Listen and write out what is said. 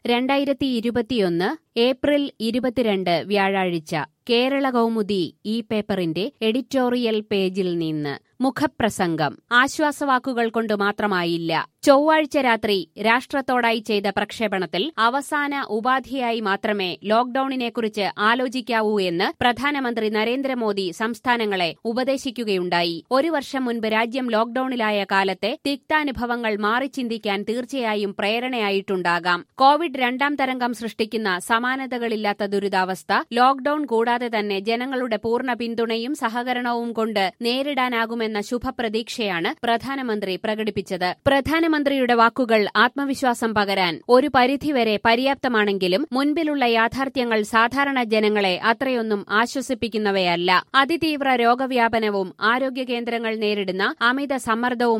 രണ്ടായിരത്തി ഇരുപത്തിയൊന്ന് ഏപ്രിൽ ഇരുപത്തിരണ്ട് വ്യാഴാഴ്ച കേരള കൗമുദി ഈ പേപ്പറിന്റെ എഡിറ്റോറിയൽ പേജിൽ നിന്ന് മുഖപ്രസംഗം ആശ്വാസവാക്കുകൾ കൊണ്ട് മാത്രമായില്ല ചൊവ്വാഴ്ച രാത്രി രാഷ്ട്രത്തോടായി ചെയ്ത പ്രക്ഷേപണത്തിൽ അവസാന ഉപാധിയായി മാത്രമേ ലോക്ഡൌണിനെക്കുറിച്ച് ആലോചിക്കാവൂ എന്ന് പ്രധാനമന്ത്രി നരേന്ദ്രമോദി സംസ്ഥാനങ്ങളെ ഉപദേശിക്കുകയുണ്ടായി ഒരു വർഷം മുൻപ് രാജ്യം ലോക്ഡൌണിലായ കാലത്തെ തിക്താനുഭവങ്ങൾ മാറി ചിന്തിക്കാൻ തീർച്ചയായും പ്രേരണയായിട്ടുണ്ടാകാം കോവിഡ് രണ്ടാം തരംഗം സൃഷ്ടിക്കുന്ന സമാനതകളില്ലാത്ത ദുരിതാവസ്ഥ ലോക്ഡൌൺ കൂടാതെ തന്നെ ജനങ്ങളുടെ പൂർണ്ണ പിന്തുണയും സഹകരണവും കൊണ്ട് നേരിടാനാകുമെന്ന ശുഭപ്രതീക്ഷയാണ് പ്രധാനമന്ത്രി പ്രകടിപ്പിച്ചത് പ്രധാനമന്ത്രിയുടെ വാക്കുകൾ ആത്മവിശ്വാസം പകരാൻ ഒരു പരിധിവരെ പര്യാപ്തമാണെങ്കിലും മുൻപിലുള്ള യാഥാർത്ഥ്യങ്ങൾ സാധാരണ ജനങ്ങളെ അത്രയൊന്നും ആശ്വസിപ്പിക്കുന്നവയല്ല അതിതീവ്ര രോഗവ്യാപനവും ആരോഗ്യ കേന്ദ്രങ്ങൾ നേരിടുന്ന അമിത സമ്മർദ്ദവും